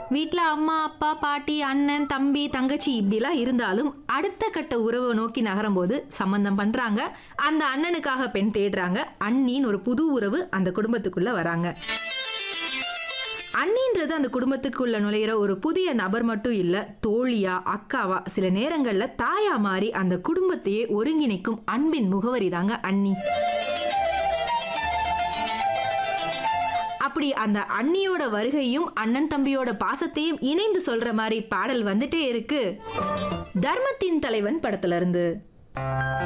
வீட்ல அம்மா அப்பா பாட்டி அண்ணன் தம்பி தங்கச்சி இப்படிலாம் இருந்தாலும் அடுத்த கட்ட உறவை நோக்கி நகரும்போது சம்பந்தம் பண்றாங்க அந்த அண்ணனுக்காக பெண் தேடுறாங்க அண்ணின்னு ஒரு புது உறவு அந்த குடும்பத்துக்குள்ள வராங்க அண்ணின்றது அந்த குடும்பத்துக்குள்ள நுழையிற ஒரு புதிய நபர் மட்டும் இல்ல தோழியா அக்காவா சில நேரங்கள்ல தாயா மாறி அந்த குடும்பத்தையே ஒருங்கிணைக்கும் அன்பின் முகவரி தாங்க அண்ணி அப்படி அந்த அண்ணியோட வருகையும் அண்ணன் தம்பியோட பாசத்தையும் இணைந்து சொல்ற மாதிரி பாடல் வந்துட்டே இருக்கு தர்மத்தின் தலைவன் படத்துல இருந்து